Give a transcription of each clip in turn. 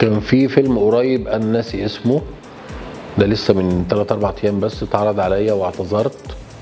كان في فيلم قريب انا ناسي اسمه ده لسه من 3 4 ايام بس اتعرض عليا واعتذرت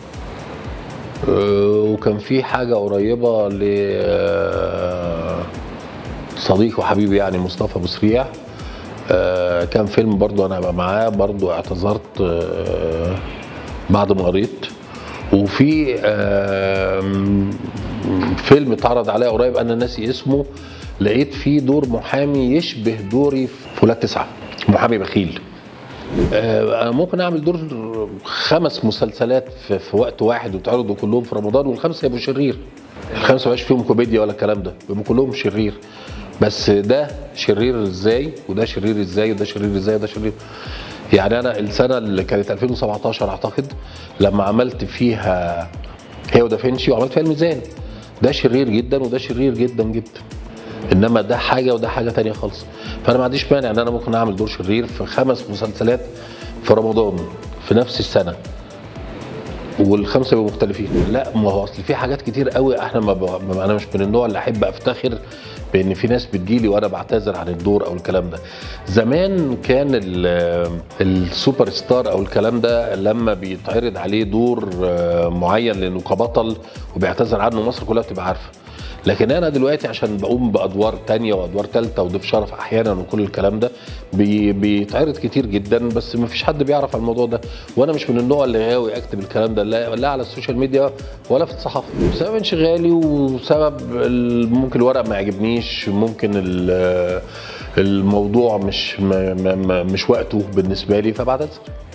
آه، وكان في حاجه قريبه ل آه، صديقي وحبيبي يعني مصطفى ابو سريع آه، كان فيلم برضو انا هبقى معاه برضو اعتذرت آه، بعد ما قريت وفي آم، فيلم اتعرض عليا قريب انا ناسي اسمه لقيت فيه دور محامي يشبه دوري في ولاد تسعه محامي بخيل آه، انا ممكن اعمل دور خمس مسلسلات في, في وقت واحد وتعرضوا كلهم في رمضان والخمسه يبقوا شرير الخمسه ما يبقاش فيهم كوميديا ولا الكلام ده يبقوا كلهم شرير بس ده شرير ازاي وده شرير ازاي وده شرير ازاي وده شرير يعني انا السنه اللي كانت 2017 اعتقد لما عملت فيها هي ودافنشي وعملت فيها الميزان ده شرير جدا وده شرير جدا جدا انما ده حاجه وده حاجه تانية خالص فانا ما عنديش مانع ان انا ممكن اعمل دور شرير في خمس مسلسلات في رمضان في نفس السنه والخمسه يبقوا مختلفين لا ما هو اصل في حاجات كتير قوي احنا ما, ب... ما انا مش من النوع اللي احب افتخر بان في ناس بتجيلي وانا بعتذر عن الدور او الكلام ده زمان كان ال- السوبر ستار او الكلام ده لما بيتعرض عليه دور آه، معين لانه كبطل وبيعتذر عنه مصر كلها بتبقى عارفه لكن انا دلوقتي عشان بقوم بادوار تانية وادوار تالتة وضيف شرف احيانا وكل الكلام ده بي بيتعرض كتير جدا بس ما فيش حد بيعرف على الموضوع ده وانا مش من النوع اللي غاوي اكتب الكلام ده لا, لا على السوشيال ميديا ولا في الصحافه بسبب انشغالي وسبب ال- ممكن الورق ما يعجبنيش ممكن ال- الموضوع مش ما ما ما- مش وقته بالنسبه لي فبعتذر